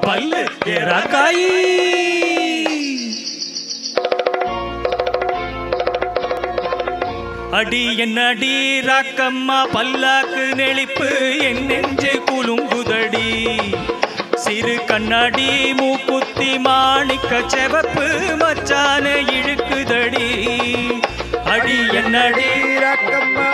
பல்லு ஏறாக்காயி அடி என்னடி ராக்கம்மா பல்லாக்கு நெளிப்பு என் நெஞ்சு குலுங்குதடி சிறு கண்ணாடி மூக்குத்தி மாணிக்க செவப்பு மச்சான இழுக்குதடி அடி என்னடி ரக்கம்மா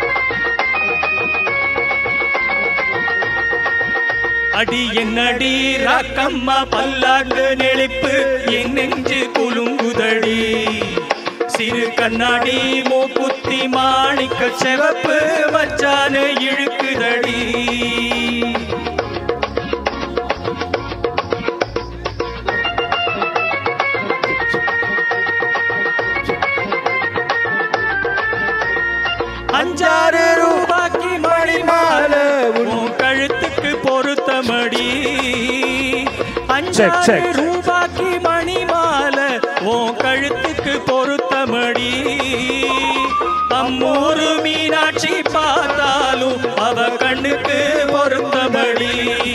அடி என்னடி ராக்கம்மா பல்லாக்கு நெளிப்பு என் நெஞ்சு குலுங்குதடி சிறு கண்ணாடி மூக்குத்தி மாணிக்க செவப்பு மச்சான இழுக்குதடி அஞ்சாறு ரூபாய்க்கு மணி மாலை உன் கழுத்துக்கு பொருத்தமடி அஞ்சாறு check. ரூபாய்க்கு மணி மாலை உன் கழுத்துக்கு பொருத்தமடி அம்மூரு மீனாட்சி பார்த்தாலும் அவ கண்ணுக்கு பொருத்தமடி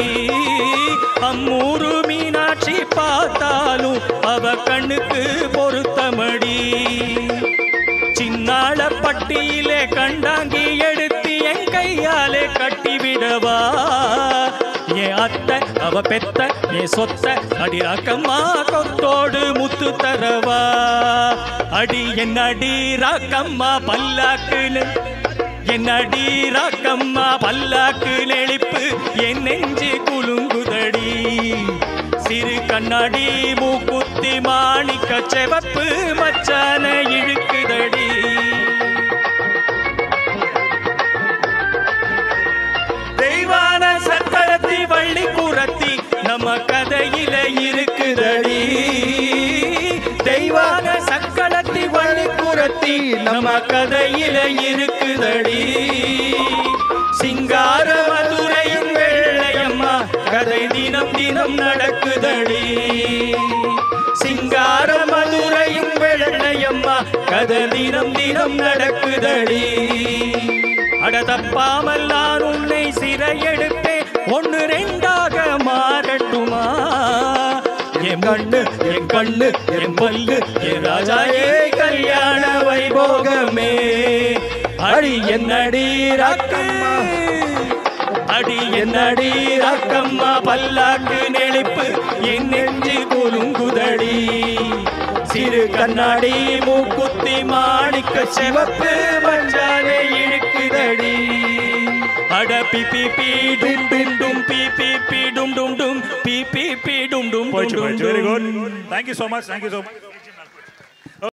அம்மூரு மீனாட்சி பார்த்தாலும் அவ கண்ணுக்கு பொருத்தமடி சின்னாள பட்டியிலே கண்டாங்கி எடுத்து என் கையாலே கட்டிவிடவா என் அத்தை அவ பெத்த என் சொத்த அடி ராக்கம்மா கொத்தோடு முத்து தரவா அடி என் அடி ராக்கம்மா பல்லாக்கு என் அடி ராக்கம்மா பல்லாக்கு நெளிப்பு என் நெஞ்சு குலுங்குதடி சிறு கண்ணாடி மூக்குத்தி மாணிக்க செவப்பு மச்சான இழுக்குதடி தெய்வான சக்கரத்தி வள்ளி குரத்தி நம்ம கதையில இருக்குதடி தெய்வான சக்கரத்தி வள்ளி குரத்தி நம்ம கதையில இருக்குதடி சிங்கார மதுரையின் வெள்ளையம்மா கதை தினம் தினம் நடக்குதடி சிங்கார மதுரையின் வெள்ளையம்மா கதை தினம் தினம் நடக்குதடி அட தப்பாமல் நான் உன்னை சிறையெடுப்பேன் ஒன்னு ரெண்டாக மாறட்டுமா என் கண்ணு என் கண்ணு என் பல்லு என் ராஜாயே கல்யாண வைபோகமே அடி என்னடி ராக்கம்மா அடி என்னடி ராக்கம்மா பல்லாக்கு நெளிப்பு என் நெஞ்சு குலுங்குதடி சிறு கண்ணாடி மூக்குத்தி மாணிக்க சிவப்பு மஞ்சாலே இழுக்குதடி அட பி பி பி டும் டும் டும் பி பி பி டும் டும் டும் பி பி பி டும் டும் போயிடுச்சு டும் போயிடுச்சு வெரி டும் good thank you so much thank you so much